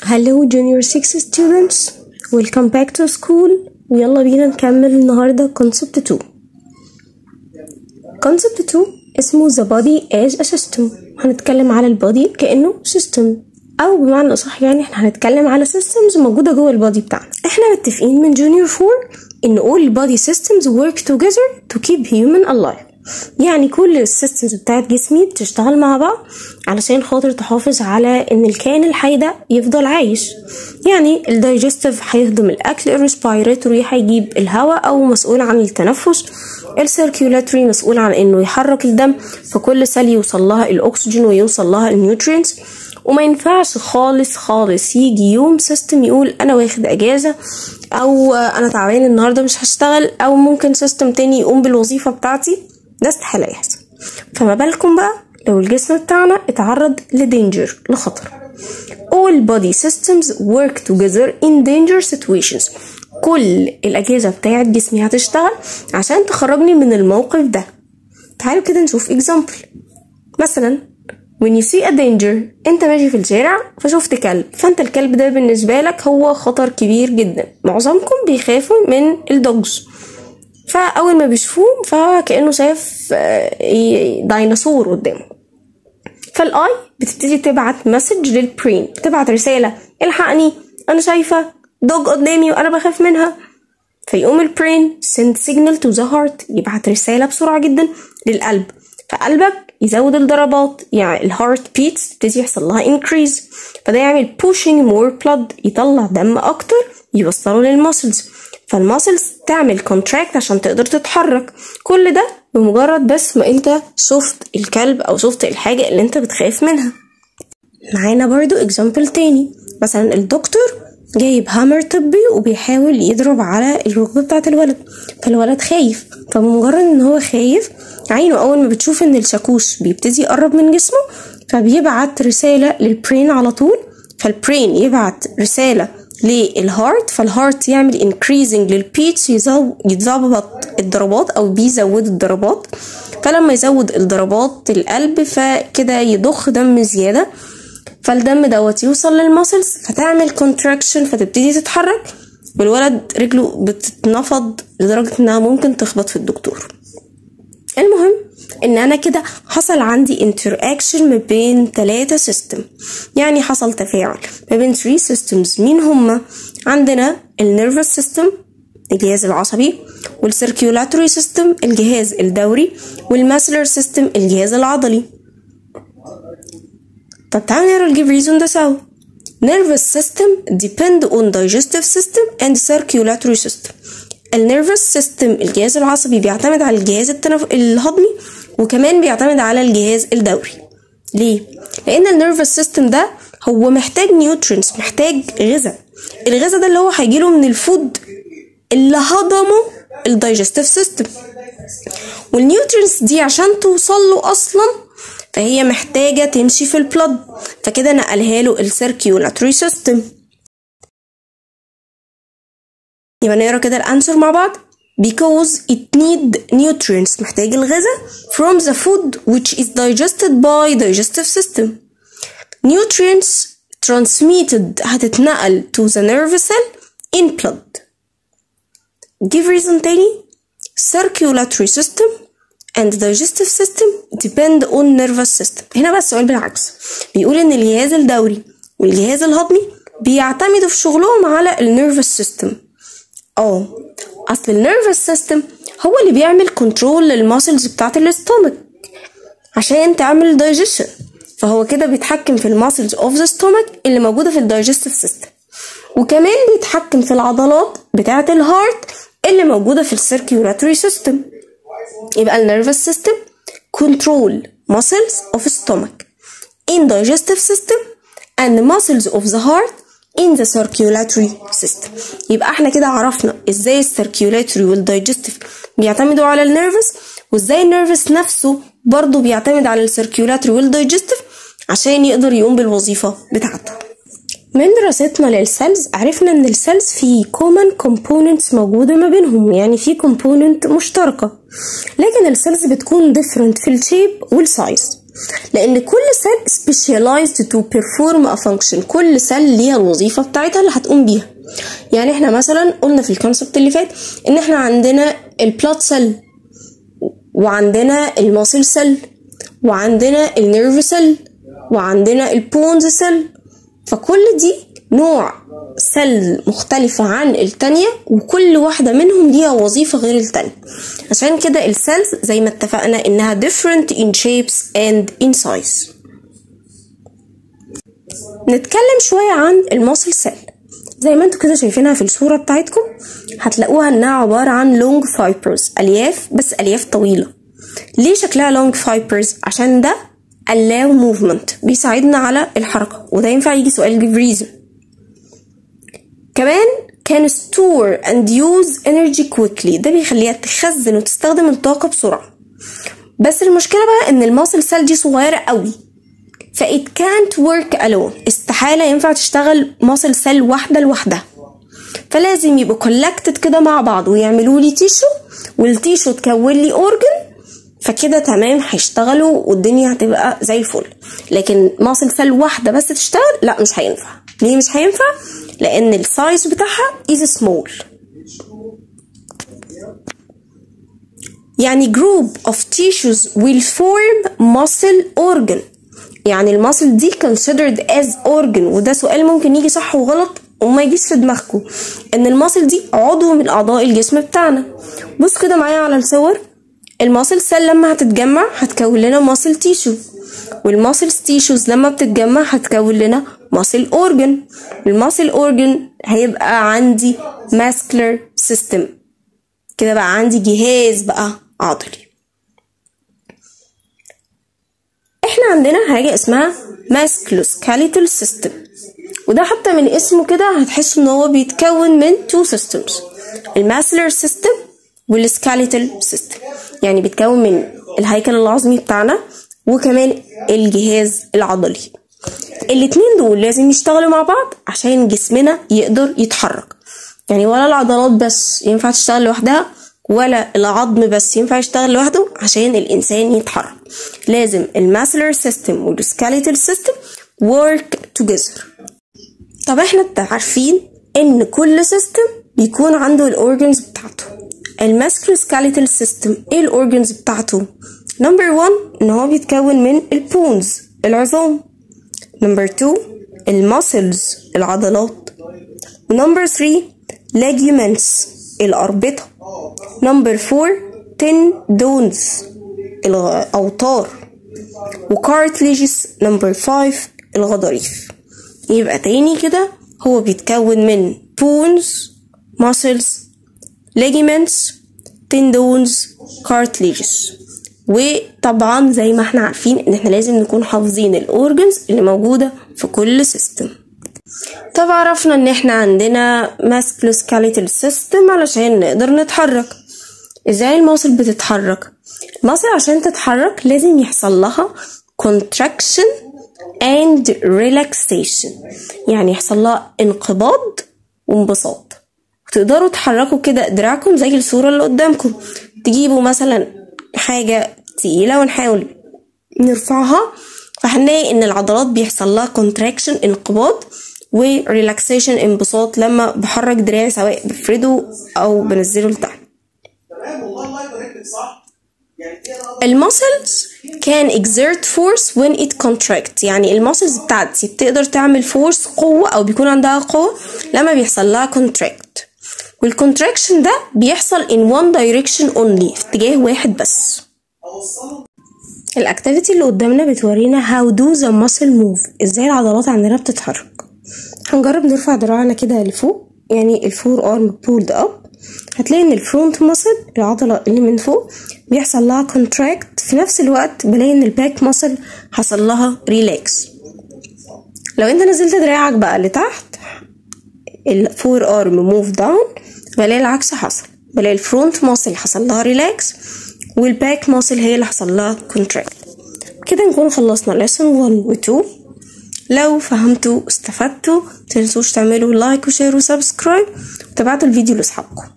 Hello Junior 6 students Welcome back to school ويلا بينا نكمل النهاردة concept 2 concept 2 اسمه the body as a system هنتكلم على البادي كأنه system أو بمعنى أصح يعني احنا هنتكلم على systems موجودة جوه البادي بتاعنا احنا متفقين من junior 4 إن all body systems work together to keep human alive يعني كل السيستمز بتاعت جسمي بتشتغل مع بعض علشان خاطر تحافظ على ان الكائن الحي ده يفضل عايش يعني الدايجستيف هيهضم الاكل الريسبيراتوري هيجيب الهواء او مسؤول عن التنفس السيركيولاتوري مسؤول عن انه يحرك الدم فكل سيل يوصل لها الاكسجين ويوصل لها النيوترينز وما ينفعش خالص خالص يجي يوم سيستم يقول انا واخد اجازه او انا تعبان النهارده مش هشتغل او ممكن سيستم تاني يقوم بالوظيفه بتاعتي ده استحالة يحصل فما بالكم بقى لو الجسم بتاعنا اتعرض لدينجر لخطر all body systems work together in danger situations كل الأجهزة بتاعت جسمي هتشتغل عشان تخرجني من الموقف ده تعالوا كده نشوف example مثلا when you see a danger انت ماشي في الشارع فشفت كلب فانت الكلب ده بالنسبة لك هو خطر كبير جدا معظمكم بيخافوا من الدوجز فاول ما بيشوفوه فكانه شاف ديناصور قدامه فالاي بتبتدي تبعت مسج للبرين بتبعت رساله الحقني انا شايفه دوج قدامي وانا بخاف منها فيقوم البرين send signal to the heart يبعت رسالة بسرعة جدا للقلب فقلبك يزود الضربات يعني الهارت بيتس تبتدي يحصل لها increase فده يعمل pushing more blood يطلع دم أكتر يوصله للمسلز فالماسلز تعمل كونتراكت عشان تقدر تتحرك كل ده بمجرد بس ما انت شفت الكلب او شفت الحاجة اللي انت بتخاف منها معانا برضو اكزامبل تاني مثلا الدكتور جايب هامر طبي وبيحاول يضرب على الركبة بتاعة الولد فالولد خايف فبمجرد ان هو خايف عينه اول ما بتشوف ان الشاكوش بيبتدي يقرب من جسمه فبيبعت رسالة للبرين على طول فالبرين يبعت رسالة للهارت فالهارت يعمل increasing للبيتس يظبط الضربات او بيزود الضربات فلما يزود الضربات القلب فكده يضخ دم زياده فالدم دوت يوصل للمسلز فتعمل contraction فتبتدي تتحرك والولد رجله بتتنفض لدرجه انها ممكن تخبط في الدكتور المهم ان انا كده حصل عندي interaction ما بين ثلاثة سيستم يعني حصل تفاعل ما بين 3 systems مين هما عندنا النيرفس سيستم الجهاز العصبي والسيركيولاتوري سيستم الجهاز الدوري والماسلر سيستم الجهاز العضلي طب تعالوا نقرا الجيف ريزون ده سوا nervous system depend on digestive system and circulatory system النيرفس سيستم الجهاز العصبي بيعتمد على الجهاز التنف... الهضمي وكمان بيعتمد على الجهاز الدوري ليه لان النيرفس سيستم ده هو محتاج نيوترينز محتاج غذاء الغذاء ده اللي هو هيجيله من الفود اللي هضمه الدايجستيف سيستم والنيوترينز دي عشان توصل له اصلا فهي محتاجه تمشي في البلد فكده نقلها له السيركيولاتوري سيستم يبقى نقرا كده الانسر مع بعض because it need nutrients محتاج الغذاء from the food which is digested by digestive system nutrients transmitted هتتنقل to the nervous cell in blood give reason تاني circulatory system and digestive system depend on nervous system هنا بقى السؤال بالعكس بيقول ان الجهاز الدوري والجهاز الهضمي بيعتمدوا في شغلهم على النيرفس سيستم اه اصل النيرفس سيستم هو اللي بيعمل كنترول للماسلز بتاعت الاستومك عشان تعمل دايجيشن فهو كده بيتحكم في الماسلز اوف ذا ستومك اللي موجوده في الدايجستيف سيستم وكمان بيتحكم في العضلات بتاعه الهارت اللي موجوده في السيركيولاتوري سيستم يبقى النيرفس سيستم كنترول muscles of stomach in digestive system and muscles of the heart in the circulatory system يبقى احنا كده عرفنا ازاي السيركيولاتوري والدايجستيف بيعتمدوا على النيرفس وازاي النيرفس نفسه برضه بيعتمد على السيركيولاتوري والدايجستيف عشان يقدر يقوم بالوظيفة بتاعته من دراستنا للسيلز عرفنا ان السيلز في common components موجودة ما بينهم يعني في component مشتركة لكن السيلز بتكون different في الشيب والسايز لان كل سيل specialized to perform a function كل سيل ليها الوظيفه بتاعتها اللي هتقوم بيها يعني احنا مثلا قلنا في الكونسبت اللي فات ان احنا عندنا البلاد سيل وعندنا الماسل سيل وعندنا النيرف سيل وعندنا البونز سيل فكل دي نوع سيل مختلفة عن التانية وكل واحدة منهم ليها وظيفة غير التانية عشان كده السيلز زي ما اتفقنا انها different in shapes and in size نتكلم شوية عن الماسل سيل زي ما انتوا كده شايفينها في الصورة بتاعتكم هتلاقوها انها عبارة عن long fibers الياف بس الياف طويلة ليه شكلها long fibers عشان ده allow movement بيساعدنا على الحركة وده ينفع يجي سؤال give reason كمان كان store and use energy quickly ده بيخليها تخزن وتستخدم الطاقة بسرعة بس المشكلة بقى ان الماسل سيل دي صغيرة قوي ف it can't work alone استحالة ينفع تشتغل ماسل سيل واحدة لوحدها فلازم يبقوا collected كده مع بعض ويعملوا لي تيشو والتيشو تكون لي اورجن فكده تمام هيشتغلوا والدنيا هتبقى زي الفل لكن ماسل سيل واحده بس تشتغل لا مش هينفع ليه مش هينفع لان السايز بتاعها is small يعني group of tissues will form muscle organ يعني الماسل دي considered as organ وده سؤال ممكن يجي صح وغلط وما يجيش في دماغكم ان الماسل دي عضو من اعضاء الجسم بتاعنا بص كده معايا على الصور الماسل سيل لما هتتجمع هتكون لنا ماسل تيشو والماسل تيشوز لما بتتجمع هتكون لنا ماسل اورجن الماسل اورجن هيبقى عندي ماسكلر سيستم كده بقى عندي جهاز بقى عضلي احنا عندنا حاجة اسمها ماسكلوسكاليتال سيستم وده حتى من اسمه كده هتحس ان هو بيتكون من تو سيستمز الماسلر سيستم والسكاليتال سيستم يعني بيتكون من الهيكل العظمي بتاعنا وكمان الجهاز العضلي الاتنين دول لازم يشتغلوا مع بعض عشان جسمنا يقدر يتحرك يعني ولا العضلات بس ينفع تشتغل لوحدها ولا العظم بس ينفع يشتغل لوحده عشان الإنسان يتحرك لازم الماسلر سيستم والسكاليتال سيستم work together طب احنا عارفين ان كل سيستم بيكون عنده الاورجنز بتاعته الماسكلوسكاليتال سيستم ايه الاورجنز بتاعته نمبر 1 ان هو بيتكون من البونز العظام نمبر 2 الماسلز العضلات ونمبر 3 ليجيومنتس الأربطة نمبر 4 تندونز الأوتار وكارتليجز نمبر 5 الغضاريف يبقى تاني كده هو بيتكون من بونز muscles ligaments tendons cartilages وطبعا زي ما احنا عارفين ان احنا لازم نكون حافظين الاورجنز اللي موجودة في كل سيستم طب عرفنا ان احنا عندنا musculoskeletal system علشان نقدر نتحرك ازاي الموصل بتتحرك الموصل عشان تتحرك لازم يحصل لها contraction and relaxation يعني يحصل لها انقباض وانبساط تقدروا تحركوا كده دراعكم زي الصورة اللي قدامكم تجيبوا مثلا حاجة تقيلة ونحاول نرفعها فهنلاقي ان العضلات بيحصل لها contraction انقباض وريلاكسيشن انبساط لما بحرك دراعي سواء بفرده او بنزله لتحت المسلز كان exert force when it contract يعني المسلز بتاعتي بتقدر تعمل فورس قوة أو بيكون عندها قوة لما بيحصل لها contract والcontraction ده بيحصل in one direction only في اتجاه واحد بس الاكتيفيتي اللي قدامنا بتورينا how do the muscle move ازاي العضلات عندنا بتتحرك هنجرب نرفع دراعنا كده لفوق يعني الفور ارم بولد اب هتلاقي ان الفرونت ماسل العضلة اللي من فوق بيحصل لها كونتراكت في نفس الوقت بلاقي ان الباك ماسل حصل لها ريلاكس لو انت نزلت دراعك بقى لتحت الفور ارم موف داون بلاقي العكس حصل بلاقي الفرونت ماسل حصل لها ريلاكس والباك ماسل هي اللي حصل لها كونتراكت كده نكون خلصنا lesson 1 و 2 لو فهمتوا استفدتوا متنسوش تعملوا لايك وشير وسبسكرايب وتابعتوا الفيديو لاصحابكم